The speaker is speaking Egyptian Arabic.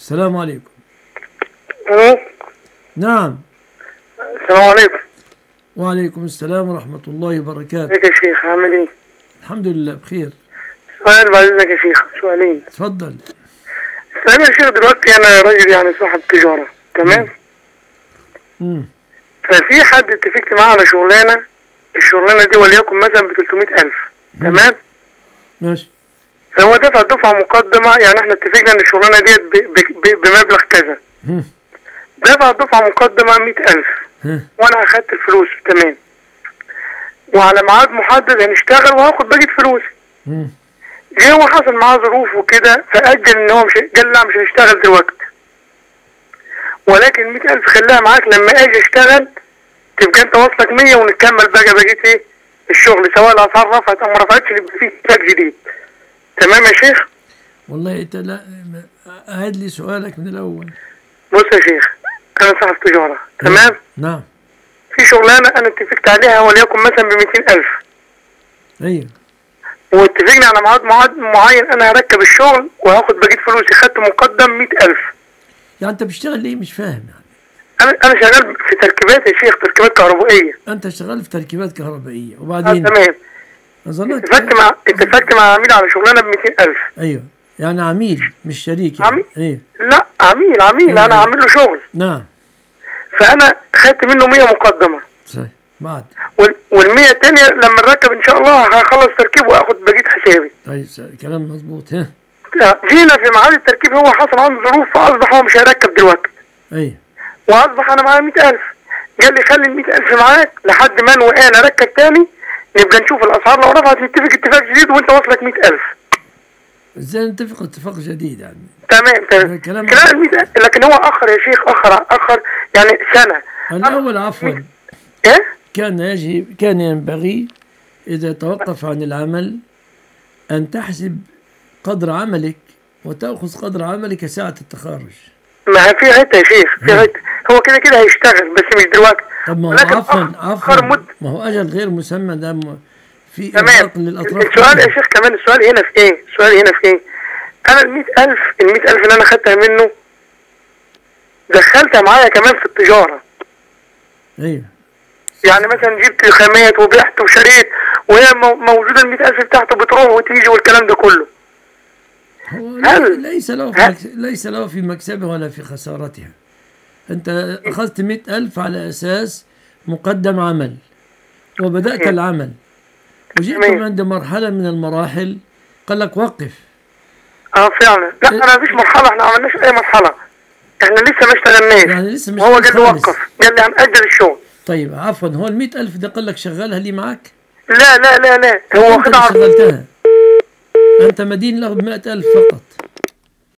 السلام عليكم الو نعم السلام عليكم وعليكم السلام ورحمة الله وبركاته ازيك يا شيخ عامل ايه؟ الحمد لله بخير سؤال بعد اذنك يا شيخ سؤالين تفضل السؤال يا شيخ دلوقتي انا راجل يعني صاحب تجارة تمام؟ مم. ففي حد اتفقت معاه على شغلانة الشغلانة دي وليكن مثلا ب 300000 تمام؟ ماشي فهو دفع دفعة مقدمة يعني احنا اتفقنا ان الشغلانة ديت ب- ب- ب- بمبلغ كذا مم. دفع دفعة مقدمة 100000 ها. وانا اخدت الفلوس تمام وعلى ميعاد محدد هنشتغل وهاخد بقية فلوسي مم. جه هو حصل معاه ظروف وكده فأجل ان هو مش قال لا مش هنشتغل دلوقتي ولكن 100000 خليها معاك لما اجي اشتغل تبقى انت واصلك 100 ونكمل بقى بقية ايه الشغل سواء الاسعار رفعت او ما رفعتش يبقى في اتفاق جديد تمام يا شيخ والله انت لا ما- أعد لي سؤالك من الأول بص يا شيخ انا صاحب تجارة تمام نعم في شغلانة انا اتفقت عليها وليكن مثلا ب 200000 أيوه واتفقنا على ميعاد معاد- معين انا هركب الشغل وهاخد بقية فلوسي خدت مقدم 100000 يعني أنت بتشتغل ليه مش فاهم يعني انا انا شغال في تركيبات يا شيخ تركيبات كهربائيه أنت شغال في تركيبات كهربائية آه وبعدين تمام أظنك اتفقت مع اتفقت مع عميل على شغلانه ب 200000 أيوه يعني عميل مش شريك يعني عميل؟ أيوه لا عميل عميل انا عامل له شغل نعم فانا خدت منه 100 مقدمه صحيح بعد وال وال 100 الثانيه لما نركب ان شاء الله هخلص تركيب واخد بقيه حسابي طيب س- كلام مظبوط ها لا، جينا في ميعاد التركيب هو حصل عنده ظروف فاصبح هو مش هيركب دلوقتي أيوه واصبح انا معايا 100000 قال لي خلي ال 100000 معاك لحد ما انوي انا اركب تاني نبقى نشوف الاسعار لو رفعت نتفق اتفاق جديد وانت واصلك 100000 ازاي نتفق اتفاق جديد يعني تمام تمام كلام- كلام الميزة لكن هو اخر يا شيخ اخر اخر يعني سنه الأول عفوا ايه كان يجب كان ينبغي إذا توقف عن العمل أن تحسب قدر عملك وتأخذ قدر عملك ساعة التخرج ما هي في حته يا شيخ في حته هو كده كده هيشتغل بس مش دلوقتي طب ما هو ولكن عفوا أخ- عفوا اخر مد ما هو أجل غير مسمى ده م- في تمام إرهاق للأطراف السؤال يا كلها. شيخ كمان السؤال هنا في ايه السؤال هنا في ايه انا ال 100000 ال 100000 اللي انا خدتها منه دخلتها معايا كمان في التجاره أيوه يعني مثلا جبت خامات وبعت وشريت وهي مو- موجوده ال 100000 بتاعته بتروح وتيجي والكلام ده كله هو هل- ليس له في هل- مكس... ليس له في مكسبها ولا في خسارتها أنت أخذت مئة ألف على أساس مقدم عمل وبدأت تمام. العمل وجئتم تمام. عند مرحلة من المراحل قال لك وقف اه فعلا لا انا مفيش مرحله احنا ما عملناش اي مرحله احنا لسه ما اشتغلناش يعني لسه مش وهو خالص. قال لي وقف قال لي هنأجل الشغل طيب عفوا هو المئة ألف ده قال لك شغالها لي معك لا لا لا لا هو أنت واخدها اللي عرض شغلتها أنت مدين له بمئة ألف فقط